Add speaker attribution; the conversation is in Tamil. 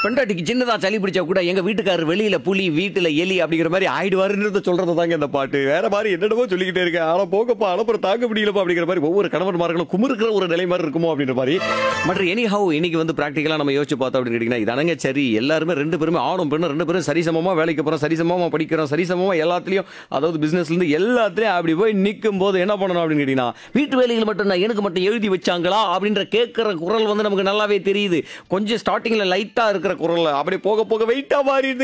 Speaker 1: பெண்டாட்டிக்கு சின்னதா சளி பிடிச்சா கூட எங்க வீட்டுக்காரர் வெளியில புலி வீட்டுல எலி அப்படிங்கிற மாதிரி ஆயிடுவாருன்றத சொல்றது தாங்க இந்த பாட்டு வேற மாதிரி என்னென்னமோ சொல்லிக்கிட்டே இருக்கேன் ஆனா போகப்பா அனுப்புற தாங்க முடியலப்பா அப்படிங்கிற மாதிரி ஒவ்வொரு கணவன்மார்களும் குமுறுக்கிற ஒரு நிலை மாதிரி இருக்குமோ அப்படின்ற மாதிரி மற்ற எனி ஹவு இன்னைக்கு வந்து பிராக்டிக்கலா நம்ம யோசிச்சு பார்த்தோம் அப்படின்னு கேட்டீங்கன்னா இதானங்க சரி எல்லாருமே ரெண்டு பேருமே ஆணும் பெண்ணும் ரெண்டு பேரும் சரிசமமா வேலைக்கு போறோம் சரிசமமா படிக்கிறோம் சரிசமமா எல்லாத்துலயும் அதாவது பிசினஸ்ல இருந்து எல்லாத்துலயும் அப்படி போய் நிற்கும் போது என்ன பண்ணணும் அப்படின்னு கேட்டீங்கன்னா வீட்டு வேலைகள் மட்டும் நான் எனக்கு மட்டும் எழுதி வச்சாங்களா அப்படின்ற கேட்கிற குரல் வந்து நமக்கு நல்லாவே தெரியுது கொஞ்சம் ஸ்டார்டிங்ல லைட்டா இருக்கிற குரல் அப்படியே போக போக வெயிட்டா மாறிடுது